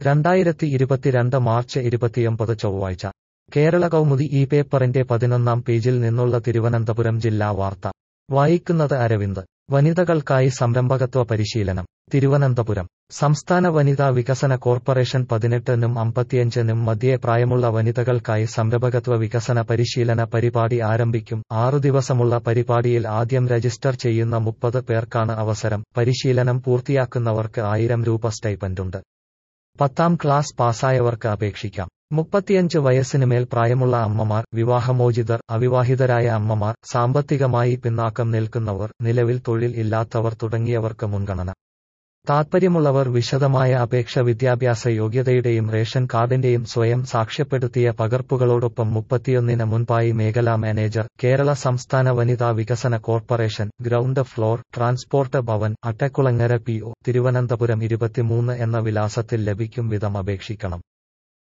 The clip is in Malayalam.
രണ്ടായിരത്തി ഇരുപത്തിരണ്ട് മാർച്ച് ഇരുപത്തിയൊമ്പത് ചൊവ്വാഴ്ച കേരള കൗമുദി ഈ പേപ്പറിന്റെ പതിനൊന്നാം പേജിൽ നിന്നുള്ള തിരുവനന്തപുരം ജില്ലാ വാർത്ത വായിക്കുന്നത് അരവിന്ദ് വനിതകൾക്കായി സംരംഭകത്വ പരിശീലനം തിരുവനന്തപുരം സംസ്ഥാന വനിതാ വികസന കോർപ്പറേഷൻ പതിനെട്ടിനും അമ്പത്തിയഞ്ചിനും മധ്യേ പ്രായമുള്ള വനിതകൾക്കായി സംരംഭകത്വ വികസന പരിശീലന പരിപാടി ആരംഭിക്കും ആറു ദിവസമുള്ള പരിപാടിയിൽ ആദ്യം രജിസ്റ്റർ ചെയ്യുന്ന മുപ്പത് പേർക്കാണ് അവസരം പരിശീലനം പൂർത്തിയാക്കുന്നവർക്ക് ആയിരം രൂപ സ്റ്റൈപ്പൻഡുണ്ട് പത്താം ക്ലാസ് പാസ്സായവർക്ക് അപേക്ഷിക്കാം മുപ്പത്തിയഞ്ച് വയസ്സിനുമേൽ പ്രായമുള്ള അമ്മമാർ വിവാഹമോചിതർ അവിവാഹിതരായ അമ്മമാർ സാമ്പത്തികമായി പിന്നാക്കം നിൽക്കുന്നവർ നിലവിൽ തൊഴിൽ ഇല്ലാത്തവർ തുടങ്ങിയവർക്ക് മുൻഗണന താത്പര്യമുള്ളവർ വിശദമായ അപേക്ഷ വിദ്യാഭ്യാസ യോഗ്യതയുടെയും റേഷൻ കാർഡിന്റെയും സ്വയം സാക്ഷ്യപ്പെടുത്തിയ പകർപ്പുകളോടൊപ്പം മുപ്പത്തിയൊന്നിന് മുൻപായി മേഖലാ മാനേജർ കേരള സംസ്ഥാന വനിതാ വികസന corporation ground floor transport Bhavan Attakulangara P O Thiruvananthapuram ഇരുപത്തിമൂന്ന് എന്ന വിലാസത്തിൽ ലഭിക്കും വിധം അപേക്ഷിക്കണം